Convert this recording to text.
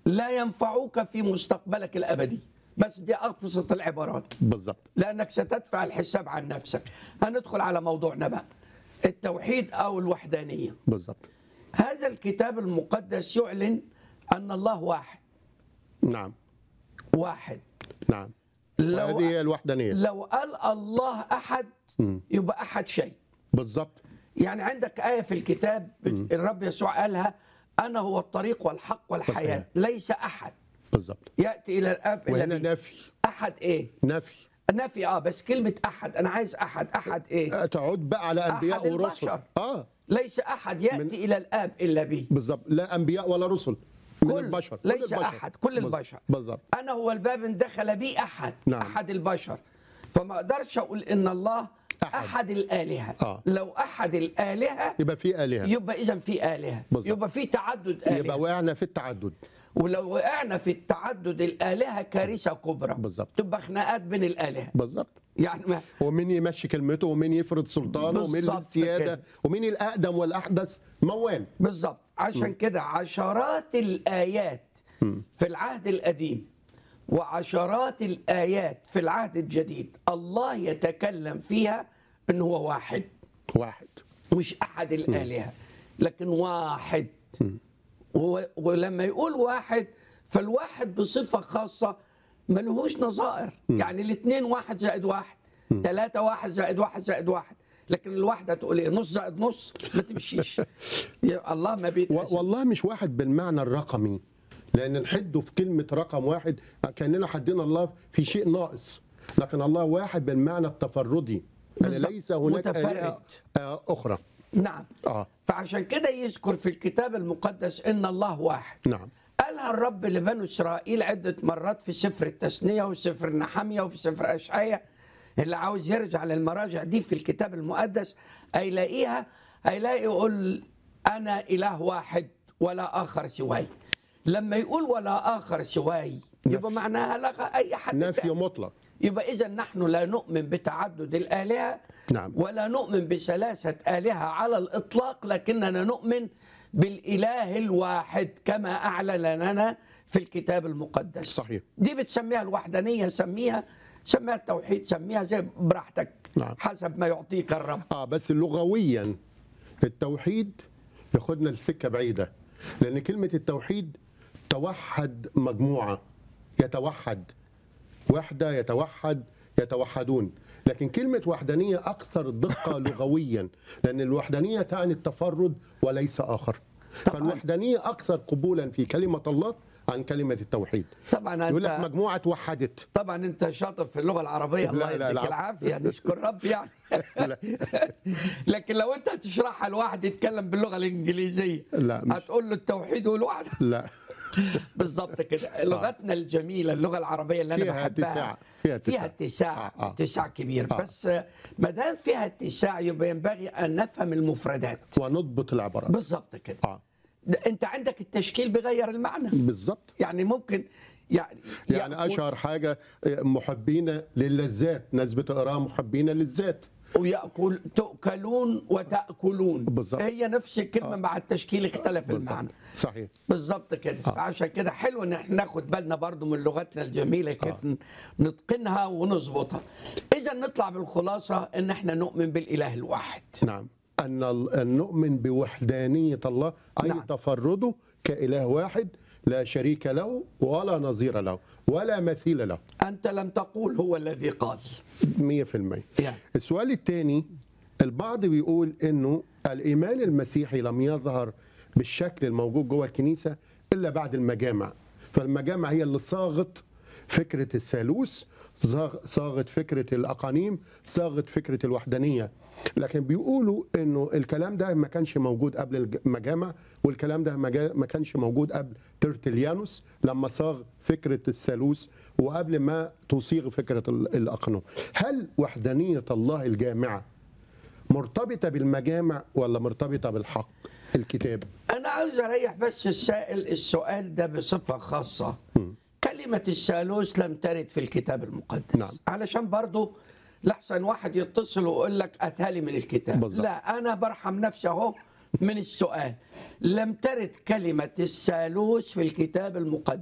لا ينفعوك في مستقبلك الابدي بس دي ابسط العبارات بالظبط لانك ستدفع الحساب عن نفسك هندخل على موضوعنا بقى التوحيد او الوحدانيه بالظبط هذا الكتاب المقدس يعلن ان الله واحد نعم واحد نعم لو هذه هي الوحدانيه لو قال الله احد يبقى احد شيء بالظبط يعني عندك آية في الكتاب الرب يسوع قالها أنا هو الطريق والحق والحياة والحياة. ليس أحد بالظبط يأتي إلى الآب إلا وهنا بي. نفي أحد إيه؟ نفي نفي اه بس كلمة أحد أنا عايز أحد أحد إيه؟ تعود بقى على انبياء أحد ورسل البشر. اه ليس أحد يأتي من- إلى الآب إلا به بالظبط لا انبياء ولا رسل من كل البشر كل ليس البشر. أحد كل بالظبط. البشر بالظبط أنا هو الباب إن دخل بي أحد نعم. أحد البشر فما أقدرش أقول إن الله أحد. أحد, الآلهة آه. لو أحد الآلهة يبقى في الهه يبقى إذا في آلهة بالظبط. يبقى في تعدد آلهة يبقى وقعنا في التعدد ولو وقعنا في التعدد الآلهة كارثة كبرى بالظبط. تبقى خناقات بين الآلهة بالظبط يعني ما ومين يمشي كلمته ومين يفرض سلطانه ومين بالظبط السياده كده. ومين الاقدم والاحدث موال بالظبط عشان كده عشرات الآيات في العهد القديم وعشرات الآيات في العهد الجديد الله يتكلم فيها إن هو واحد واحد مش أحد الآلهة لكن واحد و- ولما يقول واحد فالواحد بصفة خاصة ملهوش نظائر يعني الاثنين واحد زائد واحد ثلاثة واحد زائد واحد زائد واحد لكن الواحدة تقول ايه نص زائد نص ما تمشيش يا الله ما و- بيتقسم والله مش واحد بالمعنى الرقمي لان نحده في كلمه رقم واحد كاننا حدينا الله في شيء ناقص لكن الله واحد بالمعنى التفردي يعني بالظبط. ليس هناك متفرد. آلهة آه، اخرى نعم اه فعشان كده يذكر في الكتاب المقدس ان الله واحد نعم قالها الرب لبنو اسرائيل عده مرات في سفر التثنيه وفي سفر النحميه وفي سفر اشعياء اللي عاوز يرجع للمراجع دي في الكتاب المقدس هيلاقيها هيلاقي يقول انا اله واحد ولا اخر سواي لما يقول ولا اخر سواي يبقى نفي. معناها لغى اي حد نفي تاني. مطلق يبقى اذا نحن لا نؤمن بتعدد الالهه نعم. ولا نؤمن بثلاثه الهه على الاطلاق لكننا نؤمن بالاله الواحد كما اعلن لنا في الكتاب المقدس صحيح. دي بتسميها الوحدانيه سميها سميها التوحيد سميها زي براحتك نعم. حسب ما يعطيك الرب اه بس لغويا التوحيد ياخدنا لسكه بعيده لان كلمه التوحيد توحد مجموعه يتوحد وحده يتوحد يتوحدون لكن كلمة وحدانية أكثر دقة لغويا لأن الوحدانية تعني التفرد وليس آخر طبعاً. فالوحدانية أكثر قبولا في كلمة الله عن كلمة التوحيد طبعا يقول لك انت مجموعة وحدت طبعا انت شاطر في اللغه العربيه الله لا، لا، يديك لا. العافيه نشكر رب يعني لا. لكن لو انت هتشرحها لواحد يتكلم باللغه الانجليزيه لا، مش- هتقول له التوحيد والوحده لا بالظبط كده لغتنا الجميله اللغه العربيه اللي انا فيها بحبها اتساع. فيها اتساع. فيها اتساع آه، آه. اتساع كبير آه. بس ما دام فيها اتساع يبقى ينبغي ان نفهم المفردات ونضبط العبارات بالظبط كده آه. ده انت عندك التشكيل بيغير المعنى بالظبط يعني ممكن يعني يعني يأكل- اشهر حاجه محبين للذات ناس بتقراها محبين للذات ويأكل تؤكلون وتأكلون بالظبط. هي نفس الكلمة مع التشكيل اختلف المعنى بالظبط صحيح بالظبط كده عشان كده حلو ان احنا ناخد بالنا برضو من لغتنا الجميلة كيف ن- نتقنها ونظبطها اذا نطلع بالخلاصة ان احنا نؤمن بالاله الواحد نعم ان ال- أن نؤمن بوحدانيه الله اي نعم. نعم. تفرده كاله واحد لا شريك له ولا نظير له ولا مثيل له انت لم تقول هو الذي قال 100% يعني. السؤال الثاني البعض بيقول انه الايمان المسيحي لم يظهر بالشكل الموجود جوه الكنيسه الا بعد المجامع فالمجامع هي اللي صاغت فكره الثالوث صاغ- صاغت فكره الاقانيم صاغت فكره الوحدانيه لكن بيقولوا انه الكلام ده ما كانش موجود قبل الج- المجامع والكلام ده ما جا- ما كانش موجود قبل ترتليانوس لما صاغ فكره الثالوث وقبل ما تصيغ فكره ال- الاقانيم هل وحدانيه الله الجامعه مرتبطه بالمجامع ولا مرتبطه بالحق الكتاب انا عاوز اريح بس السائل السؤال ده بصفة خاصة كلمة الثالوث لم ترد في الكتاب المقدس نعم. علشان برضو لحسن واحد يتصل ويقول لك اتالي من الكتاب بالظبط. لا انا برحم نفسي اهو من السؤال لم ترد كلمة الثالوث في الكتاب المقدس